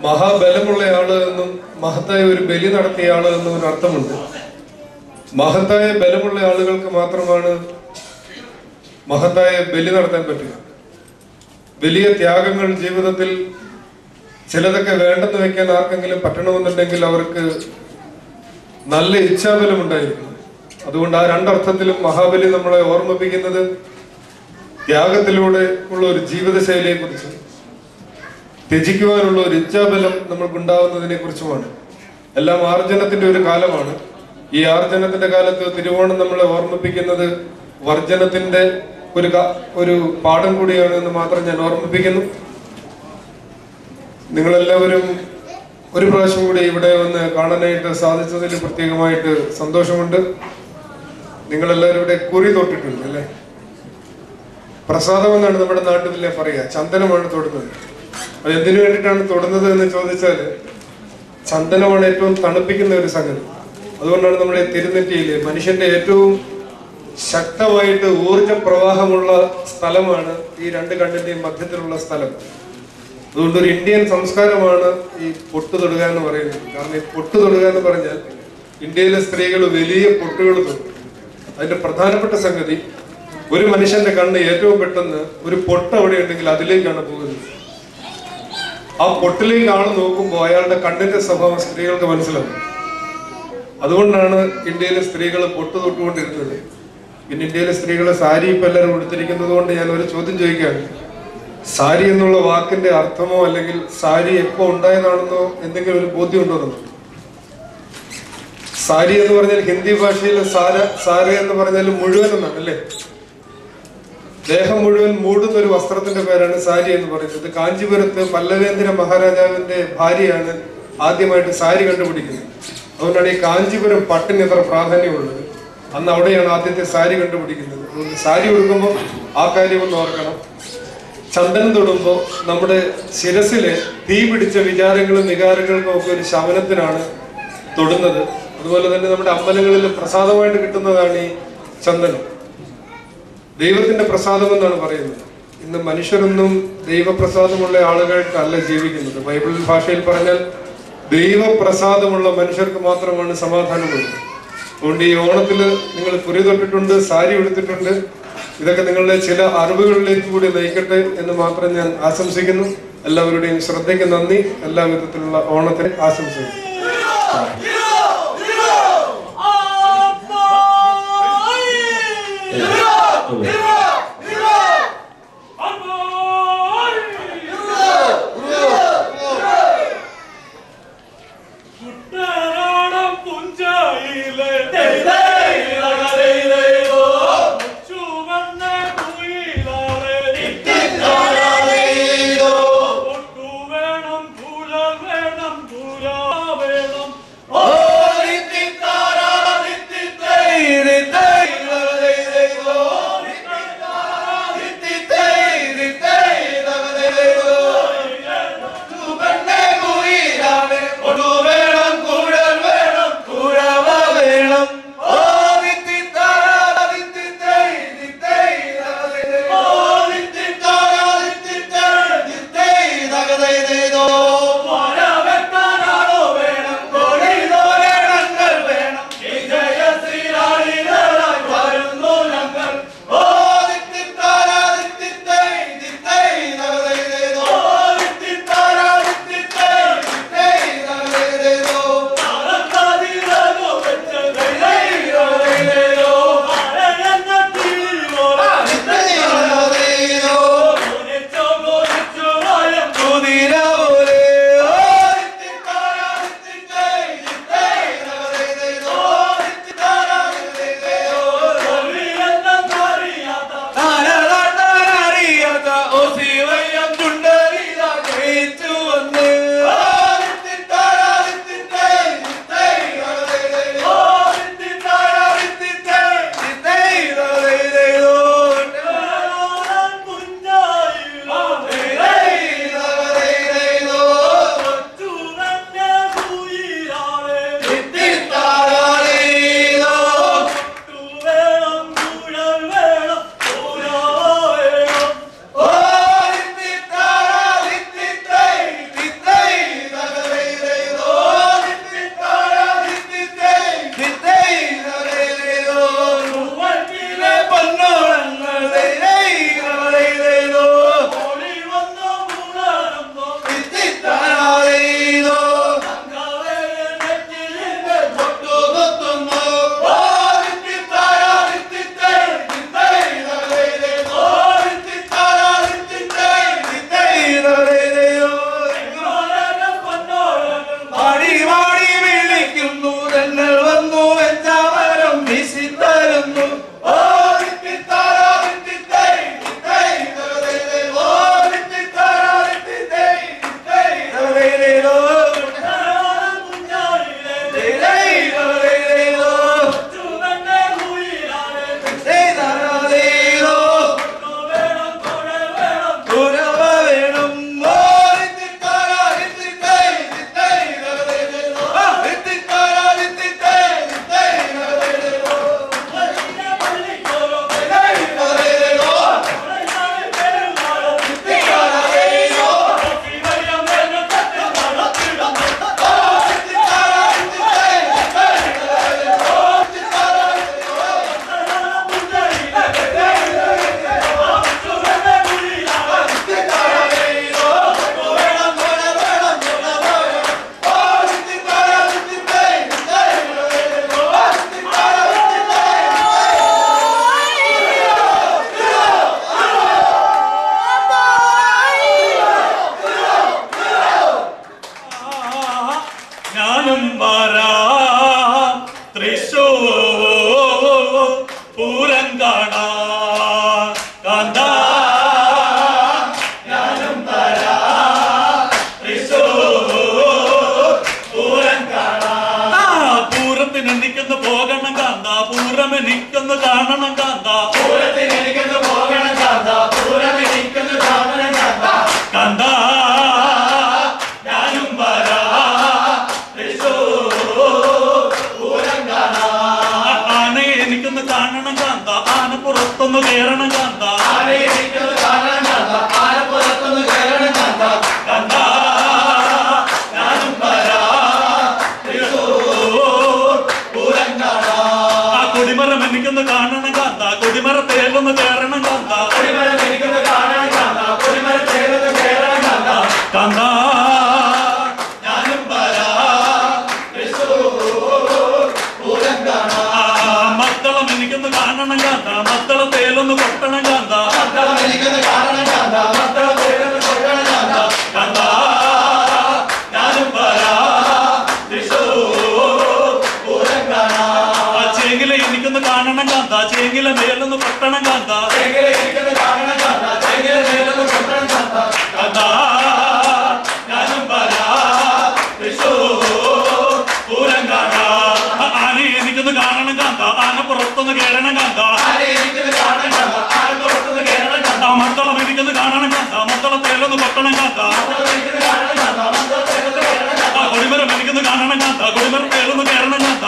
മഹാബലമുള്ള ആള് എന്നും മഹത്തായ ഒരു ബലി നടത്തിയ ആള് എന്നും ഒരു അർത്ഥമുണ്ട് മഹത്തായ ബലമുള്ള ആളുകൾക്ക് മാത്രമാണ് മഹത്തായ ബലി നടത്താൻ പറ്റുക വലിയ ത്യാഗങ്ങൾ ജീവിതത്തിൽ ചിലതൊക്കെ വേണ്ടെന്ന് വെക്കാൻ ആർക്കെങ്കിലും പറ്റണമെന്നുണ്ടെങ്കിൽ അവർക്ക് നല്ല ഇച്ഛാബലം ഉണ്ടായിരിക്കണം അതുകൊണ്ട് ആ രണ്ടർത്ഥത്തിലും മഹാബലി നമ്മളെ ഓർമ്മിപ്പിക്കുന്നത് ത്യാഗത്തിലൂടെ ഉള്ള ഒരു ജീവിതശൈലിയെ കുറിച്ച് ത്യജിക്കുവാനുള്ള ഒരു ഇച്ഛാബലം നമ്മൾക്കുണ്ടാവുന്നതിനെ കുറിച്ചുമാണ് എല്ലാം ആർജനത്തിന്റെ ഒരു കാലമാണ് ഈ ആർജനത്തിന്റെ കാലത്ത് തിരുവോണം നമ്മളെ ഓർമ്മിപ്പിക്കുന്നത് വർജനത്തിന്റെ ഒരു ക- ഒരു പാഠം കൂടിയാണ് എന്ന് മാത്രം ഞാൻ ഓർമ്മിപ്പിക്കുന്നു നിങ്ങളെല്ലാവരും ഒരു പ്രാവശ്യം കൂടി ഇവിടെ വന്ന് കാണാനായിട്ട് സാധിച്ചതിൽ പ്രത്യേകമായിട്ട് സന്തോഷമുണ്ട് നിങ്ങളെല്ലാവരും ഇവിടെ കുറി തൊട്ടിട്ടുണ്ട് അല്ലേ പ്രസാദം എന്നാണ് നമ്മുടെ നാട്ടിലെ പറയുക ചന്ദനമാണ് തൊടുന്നത് അത് എന്തിനു വേണ്ടിയിട്ടാണ് തൊടുന്നത് എന്ന് ചോദിച്ചാൽ ചന്ദനമാണ് ഏറ്റവും തണുപ്പിക്കുന്ന ഒരു സംഗതി അതുകൊണ്ടാണ് നമ്മുടെ തിരുനെറ്റിയില് മനുഷ്യന്റെ ഏറ്റവും ശക്തമായിട്ട് ഊർജ പ്രവാഹമുള്ള സ്ഥലമാണ് ഈ രണ്ട് കണ്ണിന്റെയും മധ്യത്തിലുള്ള സ്ഥലം അതുകൊണ്ട് ഒരു ഇന്ത്യൻ സംസ്കാരമാണ് ഈ പൊട്ട് തൊടുക എന്ന് പറയുന്നത് കാരണം ഈ പൊട്ട് തൊടുക എന്ന് പറഞ്ഞാൽ ഇന്ത്യയിലെ സ്ത്രീകൾ വലിയ പൊട്ടുകൾ തൊടും അതിന്റെ പ്രധാനപ്പെട്ട സംഗതി ഒരു മനുഷ്യന്റെ കണ്ണ് ഏറ്റവും പെട്ടെന്ന് ഒരു പൊട്ട് അവിടെ ഉണ്ടെങ്കിൽ അതിലേക്കാണ് പോകുന്നത് ആ പൊട്ടിലേക്ക് ആൾ നോക്കുമ്പോൾ അയാളുടെ കണ്ണിന്റെ സ്വഭാവം സ്ത്രീകൾക്ക് മനസ്സിലാവും അതുകൊണ്ടാണ് ഇന്ത്യയിലെ സ്ത്രീകൾ പൊട്ട് തൊട്ടുകൊണ്ടിരുന്നത് പിന്നെ ഇന്ത്യയിലെ സ്ത്രീകൾ സാരി ഇപ്പൊ എല്ലാവരും ഉടുത്തിരിക്കുന്നത് കൊണ്ട് ഞാൻ ഒരു ചോദ്യം ചോദിക്കുകയാണ് സാരി എന്നുള്ള വാക്കിന്റെ അർത്ഥമോ അല്ലെങ്കിൽ സാരി എപ്പോ ഉണ്ടായതാണെന്നോ എന്തെങ്കിലും ഒരു ബോധ്യം ഉണ്ടോ നമുക്ക് സാരി എന്ന് പറഞ്ഞാൽ ഹിന്ദി ഭാഷയിൽ സാര സാര എന്ന് പറഞ്ഞാൽ മുഴുവൻ എന്നാണ് അല്ലേ ദേഹം മുഴുവൻ മൂടുന്ന ഒരു വസ്ത്രത്തിന്റെ പേരാണ് സാരി എന്ന് പറയുന്നത് കാഞ്ചീപുരത്ത് പല്ലവേന്ദ്ര മഹാരാജാവിന്റെ ഭാര്യയാണ് ആദ്യമായിട്ട് സാരി കണ്ടുപിടിക്കുന്നത് അതുകൊണ്ടാണ് ഈ കാഞ്ചീപുരം പട്ടിന് ഇത്ര പ്രാധാന്യമുള്ളത് അന്ന് അവിടെയാണ് ആദ്യത്തെ സാരി കണ്ടുപിടിക്കുന്നത് അതുകൊണ്ട് സാരി ഉടുക്കുമ്പോൾ ആ കാര്യം ഒന്ന് ഓർക്കണം ചന്ദനം തൊടുമ്പോൾ നമ്മുടെ ശിരസിലെ തീ പിടിച്ച വിചാരങ്ങളും വികാരങ്ങൾക്കും ഒക്കെ ഒരു ശമനത്തിനാണ് തൊടുന്നത് അതുപോലെ തന്നെ നമ്മുടെ അമ്പലങ്ങളിൽ പ്രസാദമായിട്ട് കിട്ടുന്നതാണ് ഈ ചന്ദനം ദൈവത്തിന്റെ പ്രസാദം എന്നാണ് പറയുന്നത് ഇന്ന് മനുഷ്യരൊന്നും ദൈവപ്രസാദമുള്ള ആളുകൾക്കല്ല ജീവിക്കുന്നത് ബൈബിൾ ഭാഷയിൽ പറഞ്ഞാൽ ദൈവപ്രസാദമുള്ള മനുഷ്യർക്ക് മാത്രമാണ് സമാധാനമുള്ളത് അതുകൊണ്ട് ഈ ഓണത്തില് നിങ്ങൾ കുറി തൊട്ടിട്ടുണ്ട് സാരി എടുത്തിട്ടുണ്ട് ഇതൊക്കെ നിങ്ങളുടെ ചില അറിവുകളിലേക്ക് കൂടി നയിക്കട്ടെ എന്ന് മാത്രം ഞാൻ ആശംസിക്കുന്നു എല്ലാവരുടെയും ശ്രദ്ധയ്ക്ക് നന്ദി എല്ലാ വിധത്തിലുള്ള ഓണത്തിന് ആശംസിക്കുന്നു കുട്ടനാടൻ പുഞ്ചയിലെ ചുവന്ന കുയിലാറെ ഒട്ടു വേണം കുഴൽ വേണം കുല വേണം വരുന്നു ഓ തിത്താര തിത്തൈ തിത്തൈ തകതൈ ഓ തിത്താര തിത്തൈ തിത്തൈ തകതൈലോ മുഞ്ചായിലെ തൈലൈ തകതൈലോ ചുവന്ന കുയിലാലെ തൈ തകതൈലോ വേണം കൊട വേണം കുരവ വേണം ഓ തിത്താര തിത്തൈ തിത്തൈ തകതൈലോ തിത്താര തിത്തൈ തിത്തൈ തകതൈലോ ഞാനും വരാം തൃശൂർ പൂരം കാണാൻ കാന്ത ഞാനും വരാം തൃശൂർ പൂരം കാണാൻ ആ, പൂരത്തിന് എനിക്കൊന്ന് പോകണം കാന്ത പൂരം എനിക്കൊന്ന് കാണണം കാന്ത പൂരത്തിന് എനിക്കൊന്ന് പോകണം കാന്ത പൂരം എനിക്കൊന്ന് കാണണം കാന്ത കാന്ത ഞാനും വരാം ആനയെ എനിക്കൊന്ന് കാണണം കാന്ത ആന പുറത്തൊന്ന് കയറണം കാന്ത കാന്ത, ഞാനും വരാം. ആ കൊടിമരം എനിക്കൊന്ന് കാണണം കാന്ത കൊടിമര തേലൊന്ന് കയറണം കാന്ത കാന്ത ഞാനും വരാം. ആ, മത്തളം എനിക്കൊന്ന് കാണണം കാന്ത മത്തള തേലൊന്ന് കൊട്ടണം കാന്ത കാന്ത ഞാനും വരാം. ആ ചേങ്ങില എനിക്കൊന്ന് കാണണം കാന്ത ചേങ്ങില മേലൊന്ന് കൊട്ടണം കാന്ത കാന്ത ഞാനും വരാം. തൃശ്ശൂർ പൂരം കാണാം. ആ, ആനയെ എനിക്കൊന്ന് കാണണം കാന്ത ആന പുറത്തൊന്ന് കയറണം കാന്ത ആ മത്തളം എനിക്കൊന്ന് കാണണം കാന്ത മത്തളം തേലൊന്ന് കൊട്ടണം കാന്ത ആ കൊടിമരം എനിക്കൊന്ന് കാണണം കാന്ത കൊടിമരം തേലൊന്ന് കയറണം കാന്ത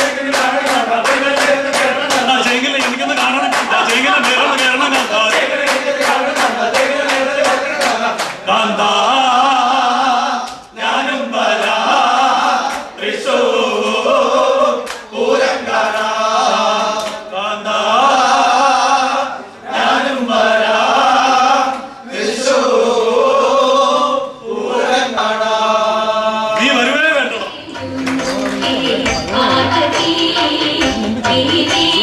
ആ ചേങ്കില എനിക്കൊന്ന് കാണണം കാന്ത ചേങ്കില മേലൊന്ന് കയറണം കാന്ത കാന്ത ഞാനും വരാം തൃശ്ശൂർ പൂരം കാണാം കാന്ത ഞാനും വരാം നീ വരുവേ വേണ്ടത് ആകതി